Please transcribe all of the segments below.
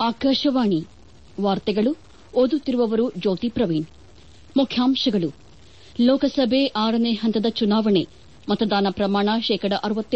ಆಕಾಶವಾಣಿ ವಾರ್ತೆಗಳು ಓದುತ್ತಿರುವವರು ಜ್ಯೋತಿ ಪ್ರವೀಣ್ ಮುಖ್ಯಾಂಶಗಳು ಲೋಕಸಭೆ ಆರನೇ ಹಂತದ ಚುನಾವಣೆ ಮತದಾನ ಪ್ರಮಾಣ ಶೇಕಡ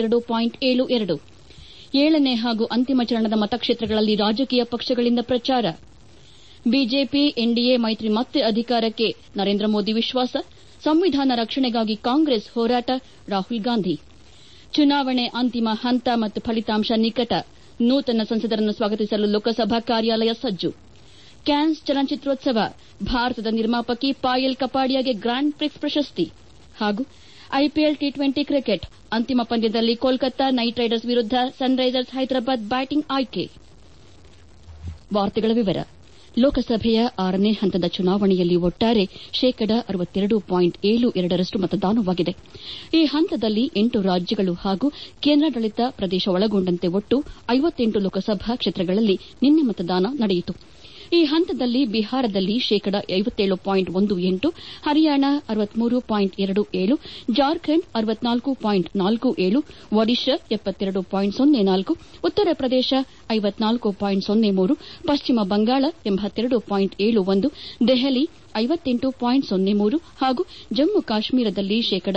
ಏಳನೇ ಹಾಗೂ ಅಂತಿಮ ಚರಣದ ಮತಕ್ಷೇತ್ರಗಳಲ್ಲಿ ರಾಜಕೀಯ ಪಕ್ಷಗಳಿಂದ ಪ್ರಚಾರ ಬಿಜೆಪಿ ಎನ್ಡಿಎ ಮೈತ್ರಿ ಮತ್ತೆ ಅಧಿಕಾರಕ್ಕೆ ನರೇಂದ್ರ ಮೋದಿ ವಿಶ್ವಾಸ ಸಂವಿಧಾನ ರಕ್ಷಣೆಗಾಗಿ ಕಾಂಗ್ರೆಸ್ ಹೋರಾಟ ರಾಹುಲ್ ಗಾಂಧಿ ಚುನಾವಣೆ ಅಂತಿಮ ಹಂತ ಮತ್ತು ಫಲಿತಾಂಶ ನಿಕಟ ನೂತನ ಸಂಸದರನ್ನು ಸ್ವಾಗತಿಸಲು ಲೋಕಸಭಾ ಕಾರ್ಯಾಲಯ ಸಜ್ಜು ಕ್ಯಾನ್ಸ್ ಚಲನಚಿತ್ರೋತ್ಸವ ಭಾರತದ ನಿರ್ಮಾಪಕಿ ಪಾಯಲ್ ಕಪಾಡಿಯಾಗೆ ಗ್ರ್ಯಾಂಡ್ ಪ್ರಿಕ್ಸ್ ಪ್ರಶಸ್ತಿ ಹಾಗೂ ಐಪಿಎಲ್ ಟಿ ಟ್ವೆಂಟಿ ಕ್ರಿಕೆಟ್ ಅಂತಿಮ ಪಂದ್ಯದಲ್ಲಿ ಕೋಲ್ಕತ್ತಾ ನೈಟ್ ರೈಡರ್ಸ್ ವಿರುದ್ದ ಸನ್ರೈಸರ್ಸ್ ಹೈದರಾಬಾದ್ ಬ್ಯಾಟಿಂಗ್ ಆಯ್ಕೆ ಲೋಕಸಭೆಯ ಆರನೇ ಹಂತದ ಚುನಾವಣೆಯಲ್ಲಿ ಒಟ್ಟಾರೆ ಶೇಕಡ ರಷ್ಟು ಮತದಾನವಾಗಿದೆ ಈ ಹಂತದಲ್ಲಿ ಎಂಟು ರಾಜ್ಯಗಳು ಹಾಗೂ ಕೇಂದ್ರಾಡಳಿತ ಪ್ರದೇಶ ಒಳಗೊಂಡಂತೆ ಒಟ್ಟು ಲೋಕಸಭಾ ಕ್ಷೇತ್ರಗಳಲ್ಲಿ ನಿನ್ನೆ ಮತದಾನ ನಡೆಯಿತು ಈ ಹಂತದಲ್ಲಿ ಬಿಹಾರದಲ್ಲಿ ಶೇಕಡ ಹರಿಯಾಣ ಜಾರ್ಖಂಡ್ ಒಡಿಶಾ ಉತ್ತರ ಪ್ರದೇಶ ಪಶ್ಚಿಮ ಬಂಗಾಳ ದೆಹಲಿ ಹಾಗೂ ಜಮ್ಮು ಕಾಶ್ಮೀರದಲ್ಲಿ ಶೇಕಡ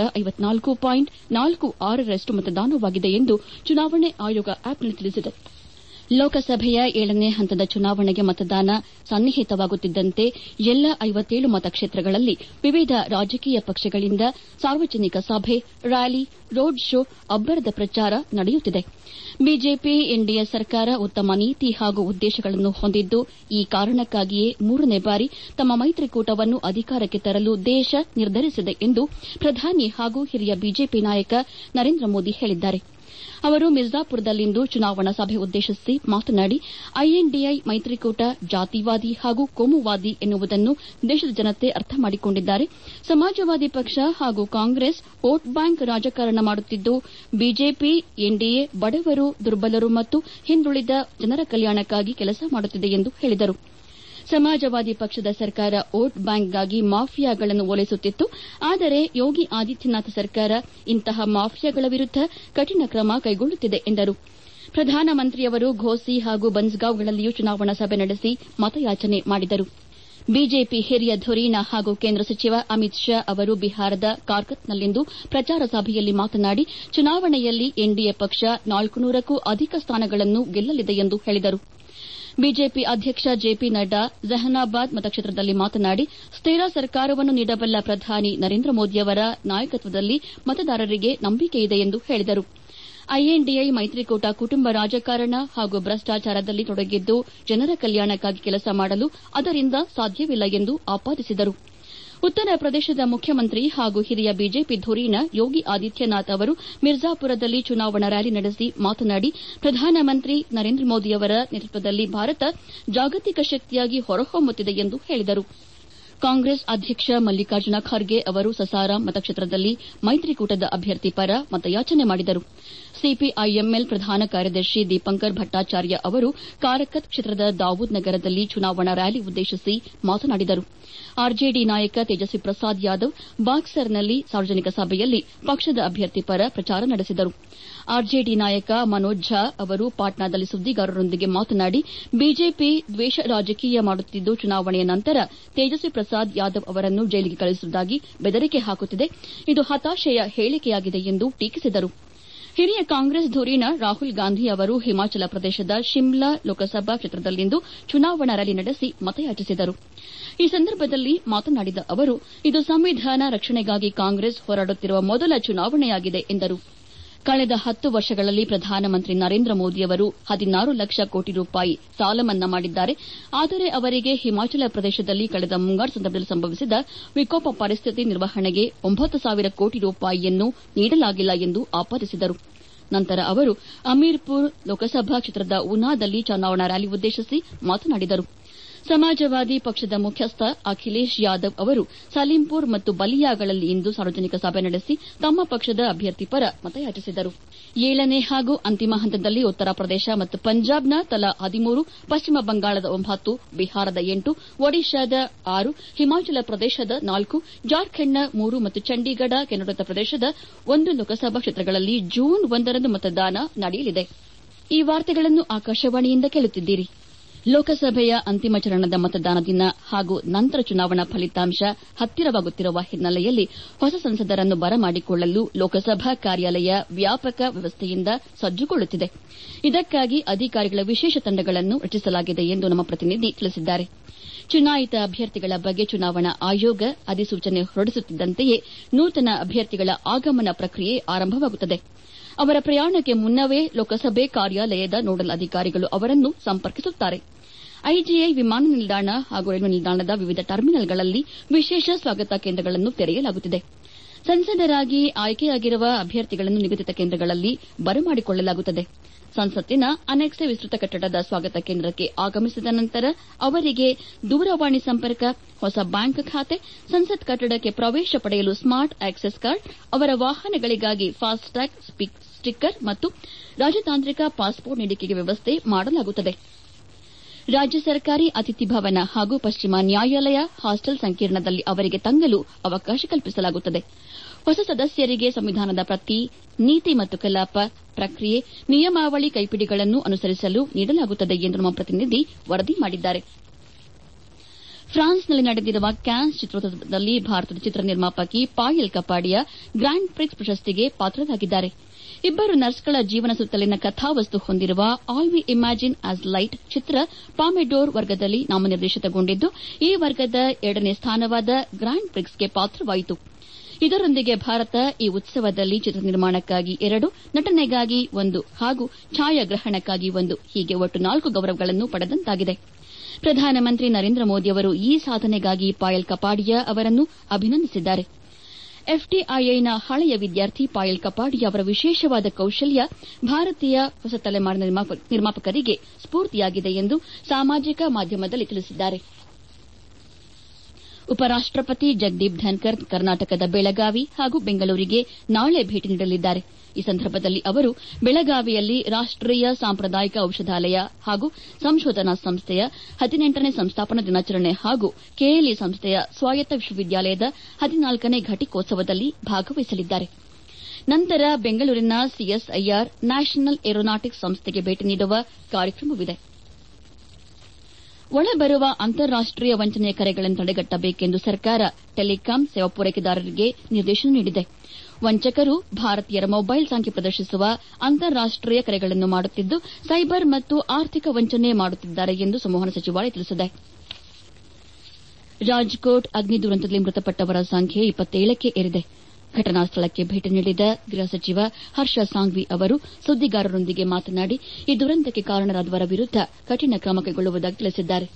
ರಷ್ಟು ಮತದಾನವಾಗಿದೆ ಎಂದು ಚುನಾವಣಾ ಆಯೋಗ ಆಪ್ನಲ್ಲಿ ತಿಳಿಸಿದೆ ಲೋಕಸಭೆಯ ಏಳನೇ ಹಂತದ ಚುನಾವಣೆಗೆ ಮತದಾನ ಸನ್ನಿಹಿತವಾಗುತ್ತಿದ್ದಂತೆ ಎಲ್ಲ ಮತಕ್ಷೇತ್ರಗಳಲ್ಲಿ ವಿವಿಧ ರಾಜಕೀಯ ಪಕ್ಷಗಳಿಂದ ಸಾರ್ವಜನಿಕ ಸಭೆ ರ್ಯಾಲಿ ರೋಡ್ ಶೋ ಅಬ್ಬರದ ಪ್ರಚಾರ ನಡೆಯುತ್ತಿದೆ ಬಿಜೆಪಿ ಎನ್ಡಿಎ ಸರ್ಕಾರ ಉತ್ತಮ ನೀತಿ ಹಾಗೂ ಉದ್ದೇಶಗಳನ್ನು ಹೊಂದಿದ್ದು ಈ ಕಾರಣಕ್ಕಾಗಿಯೇ ಮೂರನೇ ಬಾರಿ ತಮ್ಮ ಮೈತ್ರಿಕೂಟವನ್ನು ಅಧಿಕಾರಕ್ಕೆ ತರಲು ದೇಶ ನಿರ್ಧರಿಸಿದೆ ಎಂದು ಪ್ರಧಾನಿ ಹಾಗೂ ಹಿರಿಯ ಬಿಜೆಪಿ ನಾಯಕ ನರೇಂದ್ರ ಮೋದಿ ಹೇಳಿದ್ದಾರೆ ಅವರು ಮಿರ್ಜಾಪುರದಲ್ಲಿಂದು ಚುನಾವಣಾ ಸಭೆ ಉದ್ದೇಶಿಸಿ ಮಾತನಾಡಿ ಐಎನ್ಡಿಎ ಮೈತ್ರಿಕೂಟ ಜಾತಿವಾದಿ ಹಾಗೂ ಕೋಮುವಾದಿ ಎನ್ನುವುದನ್ನು ದೇಶದ ಜನತೆ ಅರ್ಥ ಮಾಡಿಕೊಂಡಿದ್ದಾರೆ ಸಮಾಜವಾದಿ ಪಕ್ಷ ಹಾಗೂ ಕಾಂಗ್ರೆಸ್ ವೋಟ್ ಬ್ಯಾಂಕ್ ರಾಜಕಾರಣ ಮಾಡುತ್ತಿದ್ದು ಬಿಜೆಪಿ ಎನ್ಡಿಎ ಬಡವರು ದುರ್ಬಲರು ಮತ್ತು ಹಿಂದುಳಿದ ಜನರ ಕಲ್ಯಾಣಕ್ಕಾಗಿ ಕೆಲಸ ಮಾಡುತ್ತಿದೆ ಎಂದು ಹೇಳಿದರು ಸಮಾಜವಾದಿ ಪಕ್ಷದ ಸರ್ಕಾರ ವೋಟ್ ಬ್ಯಾಂಕ್ಗಾಗಿ ಮಾಫಿಯಾಗಳನ್ನು ಓಲೈಸುತ್ತಿತ್ತು ಆದರೆ ಯೋಗಿ ಆದಿತ್ಯನಾಥ್ ಸರ್ಕಾರ ಇಂತಹ ಮಾಫಿಯಾಗಳ ವಿರುದ್ದ ಕಠಿಣ ಕ್ರಮ ಕೈಗೊಳ್ಳುತ್ತಿದೆ ಎಂದರು ಪ್ರಧಾನಮಂತ್ರಿಯವರು ಘೋಸಿ ಹಾಗೂ ಬನ್ಸ್ಗಾಂವ್ಗಳಲ್ಲಿಯೂ ಚುನಾವಣಾ ಸಭೆ ನಡೆಸಿ ಮತಯಾಚನೆ ಮಾಡಿದರು ಬಿಜೆಪಿ ಹಿರಿಯ ಧುರೀಣ ಹಾಗೂ ಕೇಂದ್ರ ಸಚಿವ ಅಮಿತ್ ಶಾ ಅವರು ಬಿಹಾರದ ಕಾರ್ಕತ್ನಲ್ಲಿಂದು ಪ್ರಚಾರ ಸಭೆಯಲ್ಲಿ ಮಾತನಾಡಿ ಚುನಾವಣೆಯಲ್ಲಿ ಎನ್ಡಿಎ ಪಕ್ಷ ನಾಲ್ಕುನೂರಕ್ಕೂ ಅಧಿಕ ಸ್ಥಾನಗಳನ್ನು ಗೆಲ್ಲಲಿದೆ ಎಂದು ಹೇಳಿದರು ಬಿಜೆಪಿ ಅಧ್ಯಕ್ಷ ಜೆಪಿ ನಡ್ಡಾ ಜೆಹಾನಾಬಾದ್ ಮತಕ್ಷೇತ್ರದಲ್ಲಿ ಮಾತನಾಡಿ ಸ್ಥಿರ ಸರ್ಕಾರವನ್ನು ನೀಡಬಲ್ಲ ಪ್ರಧಾನಿ ನರೇಂದ್ರ ಮೋದಿಯವರ ನಾಯಕತ್ವದಲ್ಲಿ ಮತದಾರರಿಗೆ ನಂಬಿಕೆಯಿದೆ ಎಂದು ಹೇಳಿದರು ಐಎನ್ಡಿಎ ಮೈತ್ರಿಕೂಟ ಕುಟುಂಬ ರಾಜಕಾರಣ ಹಾಗೂ ಭ್ರಷ್ಟಾಚಾರದಲ್ಲಿ ತೊಡಗಿದ್ದು ಜನರ ಕಲ್ಯಾಣಕ್ಕಾಗಿ ಕೆಲಸ ಮಾಡಲು ಅದರಿಂದ ಸಾಧ್ಯವಿಲ್ಲ ಎಂದು ಆಪಾದಿಸಿದರು ಉತ್ತರ ಪ್ರದೇಶದ ಮುಖ್ಯಮಂತ್ರಿ ಹಾಗೂ ಹಿರಿಯ ಬಿಜೆಪಿ ಧುರೀಣ ಯೋಗಿ ಆದಿತ್ಯನಾಥ್ ಅವರು ಮಿರ್ಜಾಪುರದಲ್ಲಿ ಚುನಾವಣಾ ರ್ಯಾಲಿ ನಡೆಸಿ ಮಾತನಾಡಿ ಪ್ರಧಾನಮಂತ್ರಿ ನರೇಂದ್ರ ಮೋದಿಯವರ ನೇತೃತ್ವದಲ್ಲಿ ಭಾರತ ಜಾಗತಿಕ ಶಕ್ತಿಯಾಗಿ ಹೊರಹೊಮ್ಮುತ್ತಿದೆ ಎಂದು ಹೇಳಿದರು ಕಾಂಗ್ರೆಸ್ ಅಧ್ಯಕ್ಷ ಮಲ್ಲಿಕಾರ್ಜುನ ಖರ್ಗೆ ಅವರು ಸಸಾರಾಂ ಮತಕ್ಷೇತ್ರದಲ್ಲಿ ಮೈತ್ರಿಕೂಟದ ಅಭ್ಯರ್ಥಿ ಪರ ಮತಯಾಚನೆ ಮಾಡಿದರು ಸಿಪಿಐಎಂಎಲ್ ಪ್ರಧಾನ ಕಾರ್ಯದರ್ಶಿ ದೀಪಂಕರ್ ಭಟ್ಟಾಚಾರ್ಯ ಅವರು ಕಾರಕತ್ ಕ್ಷೇತ್ರದ ದಾವೂದ್ ನಗರದಲ್ಲಿ ಚುನಾವಣಾ ರ್ಯಾಲಿ ಉದ್ದೇಶಿಸಿ ಮಾತನಾಡಿದರು ಆರ್ಜೆಡಿ ನಾಯಕ ತೇಜಸ್ವಿ ಪ್ರಸಾದ್ ಯಾದವ್ ಬಾಕ್ಸರ್ನಲ್ಲಿ ಸಾರ್ವಜನಿಕ ಸಭೆಯಲ್ಲಿ ಪಕ್ಷದ ಅಭ್ಯರ್ಥಿ ಪರ ಪ್ರಚಾರ ನಡೆಸಿದರು ಆರ್ಜೆಡಿ ನಾಯಕ ಮನೋಜ್ ಝಾ ಅವರು ಪಾಟ್ನಾದಲ್ಲಿ ಸುದ್ದಿಗಾರರೊಂದಿಗೆ ಮಾತನಾಡಿ ಬಿಜೆಪಿ ದ್ವೇಷ ರಾಜಕೀಯ ಮಾಡುತ್ತಿದ್ದು ಚುನಾವಣೆಯ ನಂತರ ತೇಜಸ್ವಿ ಪ್ರಸಾದ್ ಯಾದವ್ ಅವರನ್ನು ಜೈಲಿಗೆ ಕಳುಹಿಸುವುದಾಗಿ ಬೆದರಿಕೆ ಹಾಕುತ್ತಿದೆ ಇದು ಹತಾಶೆಯ ಹೇಳಿಕೆಯಾಗಿದೆ ಎಂದು ಟೀಕಿಸಿದರು ಹಿರಿಯ ಕಾಂಗ್ರೆಸ್ ಧುರೀಣ ರಾಹುಲ್ ಗಾಂಧಿ ಅವರು ಹಿಮಾಚಲ ಪ್ರದೇಶದ ಶಿಮ್ಲಾ ಲೋಕಸಭಾ ಕ್ಷೇತ್ರದಲ್ಲಿಂದು ಚುನಾವಣಾ ರ್ಯಾಲಿ ನಡೆಸಿ ಮತಯಾಚಿಸಿದರು ಈ ಸಂದರ್ಭದಲ್ಲಿ ಮಾತನಾಡಿದ ಅವರು ಇದು ಸಂವಿಧಾನ ರಕ್ಷಣೆಗಾಗಿ ಕಾಂಗ್ರೆಸ್ ಹೋರಾಡುತ್ತಿರುವ ಮೊದಲ ಚುನಾವಣೆಯಾಗಿದೆ ಎಂದರು ಕಳೆದ ಹತ್ತು ವರ್ಷಗಳಲ್ಲಿ ಪ್ರಧಾನಮಂತ್ರಿ ನರೇಂದ್ರ ಮೋದಿಯವರು ಹದಿನಾರು ಲಕ್ಷ ಕೋಟಿ ರೂಪಾಯಿ ಸಾಲ ಮನ್ನಾ ಮಾಡಿದ್ದಾರೆ ಆದರೆ ಅವರಿಗೆ ಹಿಮಾಚಲ ಪ್ರದೇಶದಲ್ಲಿ ಕಳೆದ ಮುಂಗಾರು ಸಂದರ್ಭದಲ್ಲಿ ಸಂಭವಿಸಿದ ವಿಕೋಪ ಪರಿಸ್ಥಿತಿ ನಿರ್ವಹಣೆಗೆ ಒಂಬತ್ತು ಸಾವಿರ ಕೋಟಿ ರೂಪಾಯಿಯನ್ನು ನೀಡಲಾಗಿಲ್ಲ ಎಂದು ಆಪಾದಿಸಿದರು ನಂತರ ಅವರು ಅಮೀರ್ಪುರ್ ಲೋಕಸಭಾ ಕ್ಷೇತ್ರದ ಉನಾದಲ್ಲಿ ಚುನಾವಣಾ ರ್ಯಾಲಿ ಉದ್ದೇಶಿಸಿ ಮಾತನಾಡಿದರು ಸಮಾಜವಾದಿ ಪಕ್ಷದ ಮುಖ್ಯಸ್ಥ ಅಖಿಲೇಶ್ ಯಾದವ್ ಅವರು ಸಲೀಂಪುರ್ ಮತ್ತು ಬಲಿಯಾಗಳಲ್ಲಿ ಇಂದು ಸಾರ್ವಜನಿಕ ಸಭೆ ನಡೆಸಿ ತಮ್ಮ ಪಕ್ಷದ ಅಭ್ಯರ್ಥಿ ಪರ ಮತಯಾಚಿಸಿದರು ಏಳನೇ ಹಾಗೂ ಅಂತಿಮ ಹಂತದಲ್ಲಿ ಉತ್ತರ ಪ್ರದೇಶ ಮತ್ತು ಪಂಜಾಬ್ನ ತಲಾ ಹದಿಮೂರು ಪಶ್ಚಿಮ ಬಂಗಾಳದ ಒಂಬತ್ತು ಬಿಹಾರದ ಎಂಟು ಒಡಿಶಾದ ಆರು ಹಿಮಾಚಲ ಪ್ರದೇಶದ ನಾಲ್ಕು ಜಾರ್ಖಂಡ್ನ ಮೂರು ಮತ್ತು ಚಂಡೀಗಢ ಕೇಂದ್ರಾಡಳಿತ ಪ್ರದೇಶದ ಒಂದು ಲೋಕಸಭಾ ಕ್ಷೇತ್ರಗಳಲ್ಲಿ ಜೂನ್ ಒಂದರಂದು ಮತದಾನ ನಡೆಯಲಿದೆ ಈ ವಾರ್ತೆಗಳನ್ನು ಆಕಾಶವಾಣಿಯಿಂದ ಕೇಳುತ್ತಿದ್ದೀರಿ ಲೋಕಸಭೆಯ ಅಂತಿಮ ಚರಣದ ಮತದಾನ ದಿನ ಹಾಗೂ ನಂತರ ಚುನಾವಣಾ ಫಲಿತಾಂಶ ಹತ್ತಿರವಾಗುತ್ತಿರುವ ಹಿನ್ನೆಲೆಯಲ್ಲಿ ಹೊಸ ಸಂಸದರನ್ನು ಬರಮಾಡಿಕೊಳ್ಳಲು ಲೋಕಸಭಾ ಕಾರ್ಯಾಲಯ ವ್ಯಾಪಕ ವ್ಯವಸ್ಥೆಯಿಂದ ಸಜ್ಜುಗೊಳ್ಳುತ್ತಿದೆ ಇದಕ್ಕಾಗಿ ಅಧಿಕಾರಿಗಳ ವಿಶೇಷ ತಂಡಗಳನ್ನು ರಚಿಸಲಾಗಿದೆ ಎಂದು ನಮ್ಮ ಪ್ರತಿನಿಧಿ ತಿಳಿಸಿದ್ದಾರೆ ಚುನಾಯಿತ ಅಭ್ಯರ್ಥಿಗಳ ಬಗ್ಗೆ ಚುನಾವಣಾ ಆಯೋಗ ಅಧಿಸೂಚನೆ ಹೊರಡಿಸುತ್ತಿದ್ದಂತೆಯೇ ನೂತನ ಅಭ್ಯರ್ಥಿಗಳ ಆಗಮನ ಪ್ರಕ್ರಿಯೆ ಆರಂಭವಾಗುತ್ತದೆ ಅವರ ಪ್ರಯಾಣಕ್ಕೆ ಮುನ್ನವೇ ಲೋಕಸಭೆ ಕಾರ್ಯಾಲಯದ ನೋಡಲ್ ಅಧಿಕಾರಿಗಳು ಅವರನ್ನು ಸಂಪರ್ಕಿಸುತ್ತಾರೆ ಐಜಿಐ ವಿಮಾನ ನಿಲ್ದಾಣ ಹಾಗೂ ರೈಲ್ವೆ ನಿಲ್ದಾಣದ ವಿವಿಧ ಟರ್ಮಿನಲ್ಗಳಲ್ಲಿ ವಿಶೇಷ ಸ್ವಾಗತ ಕೇಂದ್ರಗಳನ್ನು ತೆರೆಯಲಾಗುತ್ತಿದೆ ಸಂಸದರಾಗಿ ಆಯ್ಕೆಯಾಗಿರುವ ಅಭ್ಯರ್ಥಿಗಳನ್ನು ನಿಗದಿತ ಕೇಂದ್ರಗಳಲ್ಲಿ ಬರಮಾಡಿಕೊಳ್ಳಲಾಗುತ್ತದೆ ಸಂಸತ್ತಿನ ಅನೆಕ್ಸೆ ವಿಸ್ತೃತ ಕಟ್ಟಡದ ಸ್ವಾಗತ ಕೇಂದ್ರಕ್ಕೆ ಆಗಮಿಸಿದ ನಂತರ ಅವರಿಗೆ ದೂರವಾಣಿ ಸಂಪರ್ಕ ಹೊಸ ಬ್ಯಾಂಕ್ ಖಾತೆ ಸಂಸತ್ ಕಟ್ಟಡಕ್ಕೆ ಪ್ರವೇಶ ಪಡೆಯಲು ಸ್ಮಾರ್ಟ್ ಆಕ್ಸೆಸ್ ಕಾರ್ಡ್ ಅವರ ವಾಹನಗಳಿಗಾಗಿ ಫಾಸ್ಟ್ಟ್ಯಾಗ್ ಸ್ಟಿಕ್ಕರ್ ಮತ್ತು ರಾಜತಾಂತ್ರಿಕ ಪಾಸ್ಪೋರ್ಟ್ ನೀಡಿಕೆಗೆ ವ್ಯವಸ್ಥೆ ಮಾಡಲಾಗುತ್ತದೆ ರಾಜ್ಯ ಸರ್ಕಾರಿ ಅತಿಥಿ ಭವನ ಹಾಗೂ ಪಶ್ಚಿಮ ನ್ಯಾಯಾಲಯ ಹಾಸ್ಟೆಲ್ ಸಂಕೀರ್ಣದಲ್ಲಿ ಅವರಿಗೆ ತಂಗಲು ಅವಕಾಶ ಕಲ್ಪಿಸಲಾಗುತ್ತದೆ ಹೊಸ ಸದಸ್ಯರಿಗೆ ಸಂವಿಧಾನದ ಪ್ರತಿ ನೀತಿ ಮತ್ತು ಕಲಾಪ ಪ್ರಕ್ರಿಯೆ ನಿಯಮಾವಳಿ ಕೈಪಿಡಿಗಳನ್ನು ಅನುಸರಿಸಲು ನೀಡಲಾಗುತ್ತದೆ ಎಂದು ನಮ್ಮ ಪ್ರತಿನಿಧಿ ವರದಿ ಮಾಡಿದ್ದಾರೆ ಫ್ರಾನ್ಸ್ನಲ್ಲಿ ನಡೆದಿರುವ ಕ್ಯಾನ್ಸ್ ಚಿತ್ರೋತ್ಸವದಲ್ಲಿ ಭಾರತದ ಚಿತ್ರ ನಿರ್ಮಾಪಕಿ ಪಾಯಲ್ ಕಪಾಡಿಯಾ ಗ್ರ್ಯಾಂಡ್ ಪ್ರಿಕ್ಸ್ ಪ್ರಶಸ್ತಿಗೆ ಪಾತ್ರರಾಗಿದ್ದಾರೆ ಇಬ್ಬರು ನರ್ಸ್ಗಳ ಜೀವನ ಸುತ್ತಲಿನ ಕಥಾವಸ್ತು ಹೊಂದಿರುವ All We Imagine as Light ಚಿತ್ರ ಪಾಮೆಡೋರ್ ವರ್ಗದಲ್ಲಿ ನಾಮನಿರ್ದೇಶಿತಗೊಂಡಿದ್ದು ಈ ವರ್ಗದ ಎರಡನೇ ಸ್ಥಾನವಾದ ಗ್ರ್ಯಾಂಡ್ ಪ್ರಿಕ್ಸ್ಗೆ ಪಾತ್ರವಾಯಿತು ಇದರೊಂದಿಗೆ ಭಾರತ ಈ ಉತ್ಸವದಲ್ಲಿ ಚಿತ್ರ ನಿರ್ಮಾಣಕ್ಕಾಗಿ ಎರಡು ನಟನೆಗಾಗಿ ಒಂದು ಹಾಗೂ ಛಾಯಾಗ್ರಹಣಕ್ಕಾಗಿ ಒಂದು ಹೀಗೆ ಒಟ್ಟು ನಾಲ್ಕು ಗೌರವಗಳನ್ನು ಪಡೆದಂತಾಗಿದೆ ಪ್ರಧಾನಮಂತ್ರಿ ನರೇಂದ್ರ ಮೋದಿ ಅವರು ಈ ಸಾಧನೆಗಾಗಿ ಪಾಯಲ್ ಕಪಾಡಿಯಾ ಅವರನ್ನು ಅಭಿನಂದಿಸಿದ್ದಾರೆ ಎಫ್ಟಿಐಐನ ಹಳೆಯ ವಿದ್ಯಾರ್ಥಿ ಪಾಯಲ್ ಕಪಾಡಿಯಾ ಅವರ ವಿಶೇಷವಾದ ಕೌಶಲ್ಯ ಭಾರತೀಯ ಹೊಸ ತಲೆಮಾರಿನ ನಿರ್ಮಾಪಕರಿಗೆ ಸ್ಫೂರ್ತಿಯಾಗಿದೆ ಎಂದು ಸಾಮಾಜಿಕ ಮಾಧ್ಯಮದಲ್ಲಿ ತಿಳಿಸಿದ್ದಾರೆ ಉಪರಾಷ್ಟಪತಿ ಜಗದೀಪ್ ಧನ್ಕರ್ ಕರ್ನಾಟಕದ ಬೆಳಗಾವಿ ಹಾಗೂ ಬೆಂಗಳೂರಿಗೆ ನಾಳೆ ಭೇಟಿ ನೀಡಲಿದ್ದಾರೆ ಈ ಸಂದರ್ಭದಲ್ಲಿ ಅವರು ಬೆಳಗಾವಿಯಲ್ಲಿ ರಾಷ್ಟೀಯ ಸಾಂಪ್ರದಾಯಿಕ ಔಷಧಾಲಯ ಹಾಗೂ ಸಂಶೋಧನಾ ಸಂಸ್ಥೆಯ ಹದಿನೆಂಟನೇ ಸಂಸ್ಥಾಪನಾ ದಿನಾಚರಣೆ ಹಾಗೂ ಕೆಎಲ್ಇ ಸಂಸ್ಥೆಯ ಸ್ವಾಯತ್ತ ವಿಶ್ವವಿದ್ಯಾಲಯದ ಹದಿನಾಲ್ಕನೇ ಘಟಿಕೋತ್ಸವದಲ್ಲಿ ಭಾಗವಹಿಸಲಿದ್ದಾರೆ ನಂತರ ಬೆಂಗಳೂರಿನ ಸಿಎಸ್ಐಆರ್ ನ್ಯಾಷನಲ್ ಏರೋನಾಟಿಕ್ಸ್ ಸಂಸ್ಥೆಗೆ ಭೇಟಿ ನೀಡುವ ಕಾರ್ಯಕ್ರಮವಿದೆ ಒಳಬರುವ ಅಂತಾರಾಷ್ಟೀಯ ವಂಚನೆಯ ಕರೆಗಳನ್ನು ತಡೆಗಟ್ಟಬೇಕೆಂದು ಸರ್ಕಾರ ಟೆಲಿಕಾಂ ಸೇವಾ ಪೂರೈಕೆದಾರರಿಗೆ ನಿರ್ದೇಶನ ನೀಡಿದೆ ವಂಚಕರು ಭಾರತೀಯರ ಮೊಬೈಲ್ ಸಂಖ್ಯೆ ಪ್ರದರ್ಶಿಸುವ ಅಂತಾರಾಷ್ಟೀಯ ಕರೆಗಳನ್ನು ಮಾಡುತ್ತಿದ್ದು ಸೈಬರ್ ಮತ್ತು ಆರ್ಥಿಕ ವಂಚನೆ ಮಾಡುತ್ತಿದ್ದಾರೆ ಎಂದು ಸಂವಹನ ಸಚಿವಾಲಯ ತಿಳಿಸಿದೆ ರಾಜ್ಕೋಟ್ ಅಗ್ನಿ ದುರಂತದಲ್ಲಿ ಮೃತಪಟ್ಟವರ ಸಂಖ್ಯೆ ಇಪ್ಪತ್ತೇಳಕ್ಕೆ ಏರಿದೆ ಘಟನಾ ಸ್ಥಳಕ್ಕೆ ಭೇಟಿ ನೀಡಿದ ಗೃಹ ಸಚಿವ ಹರ್ಷ ಸಾಂಘ್ವಿ ಅವರು ಸುದ್ದಿಗಾರರೊಂದಿಗೆ ಮಾತನಾಡಿ ಈ ದುರಂತಕ್ಕೆ ಕಾರಣರಾದವರ ವಿರುದ್ದ ಕಠಿಣ ಕ್ರಮ ಕೈಗೊಳ್ಳುವುದಾಗಿ ತಿಳಿಸಿದ್ದಾರೆ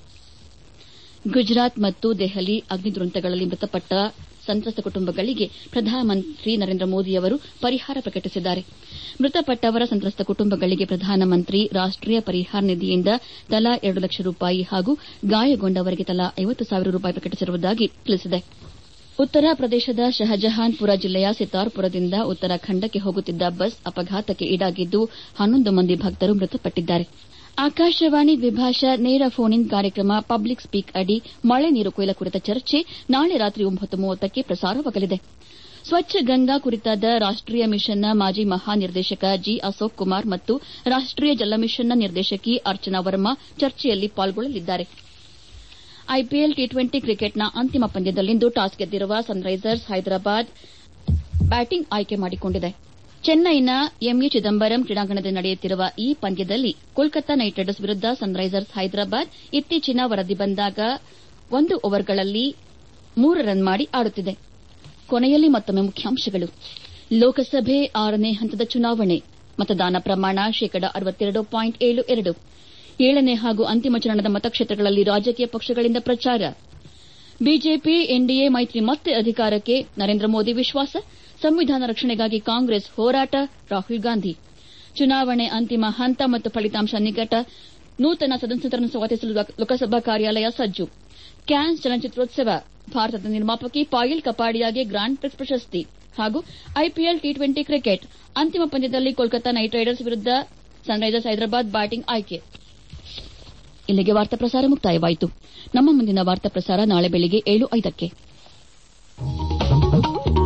ಗುಜರಾತ್ ಮತ್ತು ದೆಹಲಿ ಅಗ್ನಿ ದುರಂತಗಳಲ್ಲಿ ಮೃತಪಟ್ಟ ಸಂತ್ರಸ್ತ ಕುಟುಂಬಗಳಿಗೆ ಪ್ರಧಾನಮಂತ್ರಿ ನರೇಂದ್ರ ಮೋದಿ ಅವರು ಪರಿಹಾರ ಪ್ರಕಟಿಸಿದ್ದಾರೆ ಮೃತಪಟ್ಟವರ ಸಂತ್ರಸ್ತ ಕುಟುಂಬಗಳಿಗೆ ಪ್ರಧಾನಮಂತ್ರಿ ರಾಷ್ಟೀಯ ಪರಿಹಾರ ನಿಧಿಯಿಂದ ತಲಾ ಎರಡು ಲಕ್ಷ ರೂಪಾಯಿ ಹಾಗೂ ಗಾಯಗೊಂಡವರಿಗೆ ತಲಾ ಐವತ್ತು ಸಾವಿರ ರೂಪಾಯಿ ಪ್ರಕಟಿಸಿರುವುದಾಗಿ ತಿಳಿಸಿದೆ ಉತ್ತರ ಪ್ರದೇಶದ ಶಹಜಹಾನ್ಪುರ ಜಿಲ್ಲೆಯ ಸಿತಾರ್ಪುರದಿಂದ ಉತ್ತರಾಖಂಡಕ್ಕೆ ಹೋಗುತ್ತಿದ್ದ ಬಸ್ ಅಪಘಾತಕ್ಕೆ ಈಡಾಗಿದ್ದು ಹನ್ನೊಂದು ಮಂದಿ ಭಕ್ತರು ಮೃತಪಟ್ಟಿದ್ದಾರೆ ಆಕಾಶವಾಣಿ ದ್ವಿಭಾಷಾ ನೇರ ಫೋನ್ ಇನ್ ಕಾರ್ಯಕ್ರಮ ಪಬ್ಲಿಕ್ ಸ್ಪೀಕ್ ಅಡಿ ಮಳೆ ನೀರು ಕೊಯ್ಲ ಕುರಿತ ಚರ್ಚೆ ನಾಳೆ ರಾತ್ರಿ ಒಂಬತ್ತು ಮೂವತ್ತಕ್ಕೆ ಪ್ರಸಾರವಾಗಲಿದೆ ಸ್ವಚ್ಛ ಗಂಗಾ ಕುರಿತಾದ ರಾಷ್ಟೀಯ ಮಿಷನ್ನ ಮಾಜಿ ಮಹಾನಿರ್ದೇಶಕ ಜಿ ಅಶೋಕ್ ಕುಮಾರ್ ಮತ್ತು ರಾಷ್ಟೀಯ ಜಲ ಮಿಷನ್ನ ನಿರ್ದೇಶಕಿ ಅರ್ಚನಾ ವರ್ಮಾ ಚರ್ಚೆಯಲ್ಲಿ ಪಾಲ್ಗೊಳ್ಳಲಿದ್ದಾರೆ ಐಪಿಎಲ್ ಟಿ ಟ್ವೆಂಟಿ ಕ್ರಿಕೆಟ್ನ ಅಂತಿಮ ಪಂದ್ಯದಲ್ಲಿಂದು ಟಾಸ್ ಗೆದ್ದಿರುವ ಸನ್ರೈಸರ್ಸ್ ಹೈದರಾಬಾದ್ ಬ್ಯಾಟಿಂಗ್ ಆಯ್ಕೆ ಮಾಡಿಕೊಂಡಿದೆ ಚೆನ್ನೈನ ಎಂಎ ಚಿದಂಬರಂ ಕ್ರೀಡಾಂಗಣದಲ್ಲಿ ನಡೆಯುತ್ತಿರುವ ಈ ಪಂದ್ಯದಲ್ಲಿ ಕೋಲ್ಕತಾ ನೈಟ್ ರೈಡರ್ಸ್ ವಿರುದ್ದ ಸನ್ರೈಸರ್ಸ್ ಹೈದರಾಬಾದ್ ಇತ್ತೀಚಿನ ವರದಿ ಬಂದಾಗ ಒಂದು ಓವರ್ಗಳಲ್ಲಿ ಮೂರು ರನ್ ಮಾಡಿ ಆಡುತ್ತಿದೆ ಕೊನೆಯಲ್ಲಿ ಮತ್ತೊಮ್ಮೆ ಮುಖ್ಯಾಂಶಗಳು ಲೋಕಸಭೆ ಆರನೇ ಹಂತದ ಚುನಾವಣೆ ಮತದಾನ ಪ್ರಮಾಣ ಶೇಕಡ ಅರವತ್ತೆರಡು ಪಾಯಿಂಟ್ ಏಳು ಎರಡು ಏಳನೇ ಹಾಗೂ ಅಂತಿಮ ಚರಣದ ಮತಕ್ಷೇತ್ರಗಳಲ್ಲಿ ರಾಜಕೀಯ ಪಕ್ಷಗಳಿಂದ ಪ್ರಚಾರ ಬಿಜೆಪಿ ಎನ್ಡಿಎ ಮೈತ್ರಿ ಮತ್ತೆ ಅಧಿಕಾರಕ್ಕೆ ನರೇಂದ್ರ ಮೋದಿ ವಿಶ್ವಾಸ ಸಂವಿಧಾನ ರಕ್ಷಣೆಗಾಗಿ ಕಾಂಗ್ರೆಸ್ ಹೋರಾಟ ರಾಹುಲ್ ಗಾಂಧಿ ಚುನಾವಣೆ ಅಂತಿಮ ಹಂತ ಮತ್ತು ಫಲಿತಾಂಶ ನಿಕಟ ನೂತನ ಸದಸ್ಯರನ್ನು ಸ್ವಾಗತಿಸಲು ಲೋಕಸಭಾ ಕಾರ್ಯಾಲಯ ಸಜ್ಜು ಕ್ಯಾನ್ಸ್ ಚಲನಚಿತ್ರೋತ್ಸವ ಭಾರತದ ನಿರ್ಮಾಪಕಿ ಪಾಯಲ್ ಕಪಾಡಿಯಾಗೆ ಗ್ರಾಂಡ್ ಪ್ರಿಕ್ಸ್ ಪ್ರಶಸ್ತಿ ಹಾಗೂ ಐಪಿಎಲ್ ಟಿ ಟ್ವೆಂಟಿ ಕ್ರಿಕೆಟ್ ಅಂತಿಮ ಪಂದ್ಯದಲ್ಲಿ ಕೋಲ್ಕತಾ ನೈಟ್ ರೈಡರ್ಸ್ ವಿರುದ್ದ ಸನ್ರೈಸರ್ಸ್ ಹೈದರಾಬಾದ್ ಬ್ಯಾಟಿಂಗ್ ಆಯ್ಕೆ ಇಲ್ಲಿಗೆ ವಾರ್ತಾ ಪ್ರಸಾರ ಮುಕ್ತಾಯವಾಯಿತು ನಮ್ಮ ಮುಂದಿನ ವಾರ್ತಾ ಪ್ರಸಾರ ನಾಳೆ ಬೆಳಿಗ್ಗೆ ಏಳು ಐದಕ್ಕೆ